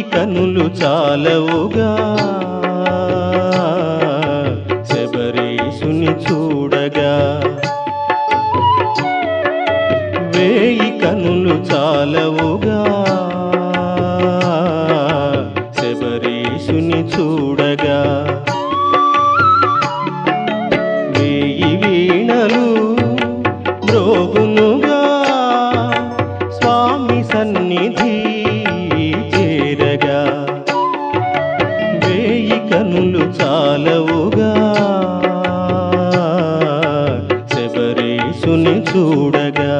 కనులు చాలవుగా శబరీషుని చూడగా వేయి కనులు చాలవుగా శబరీషుని చూడగా వేయి వీణలు మ్రోగునుగా స్వామి సన్నిధి చేరగా వేయి కనులు చాలవుగా శబరీషుని చూడగా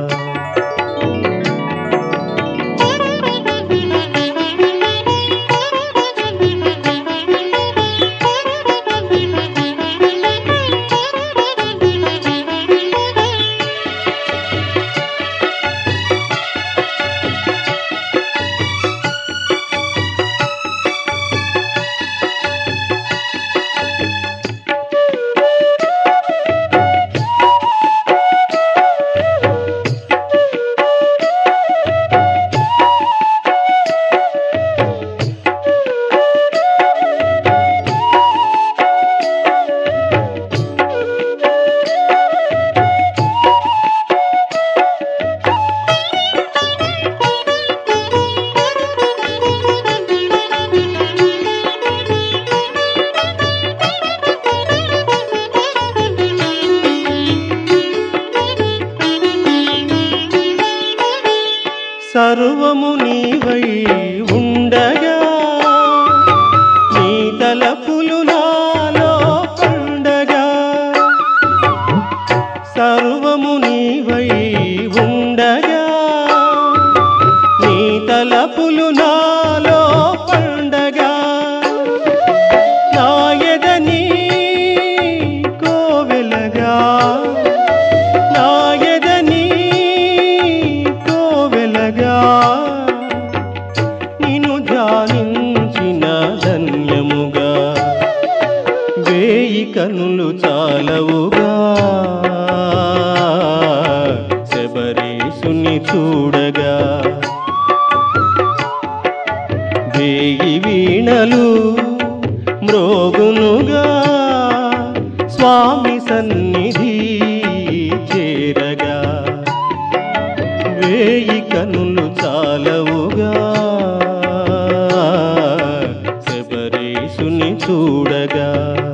సర్వము నీవై ఉండగా నీ తలపులు నాలో పండగా సర్వము నీవై ఉండగా నీ తలపులు నాలో పండగా నాయదని కోవెలగా నాయదని కోవెలగా నిన్ను ధ్యానించిన ధన్యముగా వేయి కనులు చాలవుగా శబరీషుని చూడగా వేయి వీణలు మ్రోగునుగా స్వామి సన్నిధి చేరగా వేయి కనులు చాలవుగా శబరీషుని చూడగా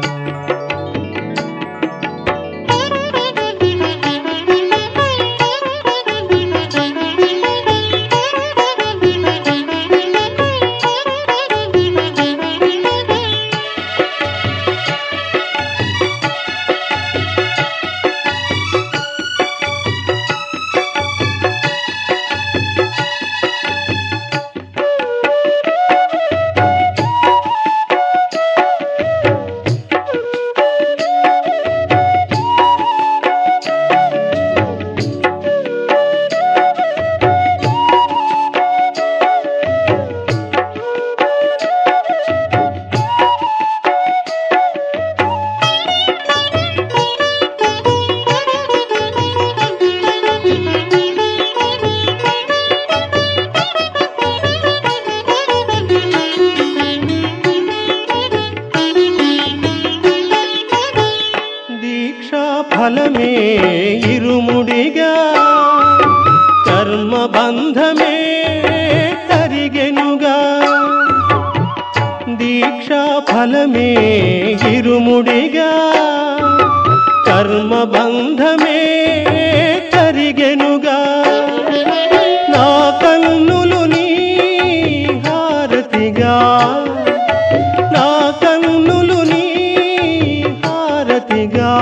దీక్షా ఫలమే ఇరుముడిగా కర్మ బంధమే తరిగెనుగా దీక్షా ఫలమే ఇరుముడిగా కర్మ బంధమే తరిగెనుగా నా కన్నులు నీ హారతిగా నా కన్నులు నీ హారతిగా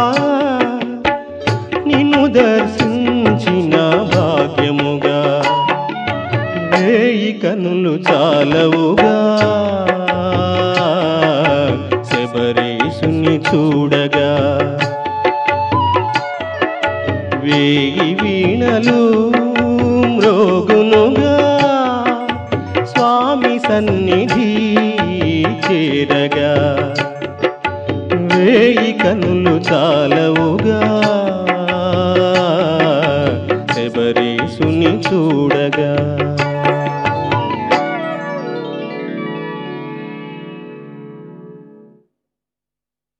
నిన్ను దర్శించిన భాగ్యముగా వేయి కనులు చాలవుగా శబరీషుని చూడగా వేయి వీణలు మ్రోగునుగా స్వామి సన్నిధి చేరగా వేయి కనులు చాలవుగా శబరీషుని చూడగా